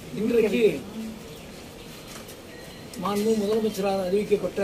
இன்றைக்கு மாண்பு முதலமைச்சரால் அறிவிக்கப்பட்ட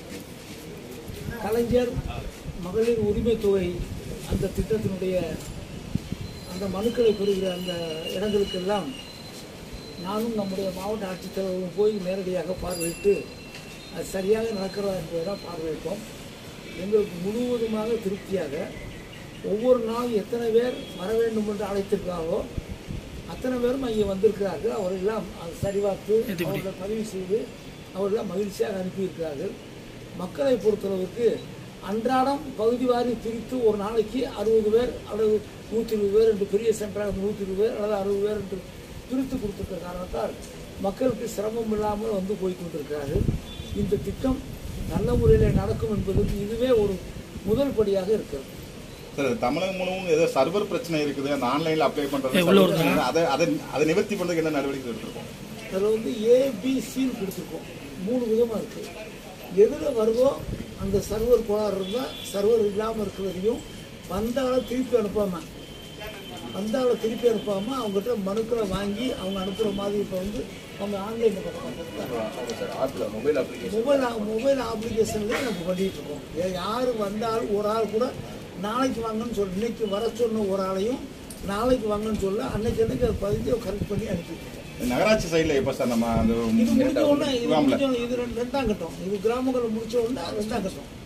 கலைஞர் மகளிர் உரிமை தொகை அந்த திட்டத்தினுடைய அந்த மனுக்களை பெறுகிற அந்த இடங்களுக்கெல்லாம் நானும் நம்முடைய மாவட்ட ஆட்சித்தலைவரும் போய் நேரடியாக பார்வையிட்டு அது சரியாக நடக்கிறதா என்பதை தான் பார்வையிட்டோம் எங்களுக்கு முழுவதுமாக திருப்தியாக ஒவ்வொரு நாளும் எத்தனை பேர் வர வேண்டும் என்று அழைத்திருக்காங்களோ அத்தனை பேரும் இங்கே வந்திருக்கிறார்கள் அவர்களெல்லாம் அது சரிபார்த்து அவர்கள் பதிவு செய்து அவர்களெல்லாம் மகிழ்ச்சியாக அனுப்பியிருக்கிறார்கள் மக்களை பொறுத்தளவுக்கு அன்றாடம் பகுதி வாரி பிரித்து ஒரு நாளைக்கு அறுபது பேர் அல்லது நூற்றி இருபது பேர் என்று பெரிய சென்டராக நூற்றி இருபது பேர் அல்லது அறுபது பேர் என்று பிரித்து கொடுத்திருக்க காரணத்தால் மக்களுக்கு சிரமம் இல்லாமல் வந்து போய் கொண்டிருக்கிறார்கள் இந்த திட்டம் நல்ல முறையில் நடக்கும் என்பதற்கு இதுவே ஒரு முதல் படியாக இருக்கிறது சார் தமிழகம் முழுவதும் ஏதோ சர்வர் பிரச்சனை இருக்குது அந்த ஆன்லைன்ல அப்ளை பண்றது server பிரச்சனை இருக்குது. அதை அதை அதை நிவர்த்தி பண்றதுக்கு என்ன நடவடிக்கை எடுத்திருக்கோம் அதில் வந்து ஏபிசின்னு கொடுத்துருக்கோம் மூணு விதமாக இருக்குது எதில் வருதோ அந்த சர்வர் கோளாறு இருந்தால் சர்வர் இல்லாமல் இருக்கிறதையும் வந்தால திருப்பி அனுப்பாமல் வந்தால திருப்பி அனுப்பாமல் அவங்ககிட்ட மனுக்களை வாங்கி அவங்க அனுப்புகிற மாதிரி இப்போ வந்து அவங்க ஆன்லைனில் மொபைல் அப்ளிகேஷன் மொபைல் மொபைல் அப்ளிகேஷன்லேயே நம்ம பண்ணிகிட்டு இருக்கோம் ஏ- யார் வந்தாலும் ஒரு ஆள் கூட நாளைக்கு வாங்கன்னு சொல்லி இன்னைக்கு வர சொன்ன ஒரு ஆளையும் நாளைக்கு வாங்கன்னு சொல்ல அன்னைக்கு அன்னைக்கு அதை பதிஞ்சு கரெக்ட் பண்ணி அனுப்பிட்டு இருக்கோம் நகராட்சி சைடுல எப்ப சார் நம்ம அந்த இது முடிஞ்ச உடனே இது முகாம்ல முடிஞ்ச உடனே இது ரெண்டு- ரெண்டாம் கட்டம் இது கிராமங்களை முடிச்ச உடனே ரெண்டாம் கட்டம்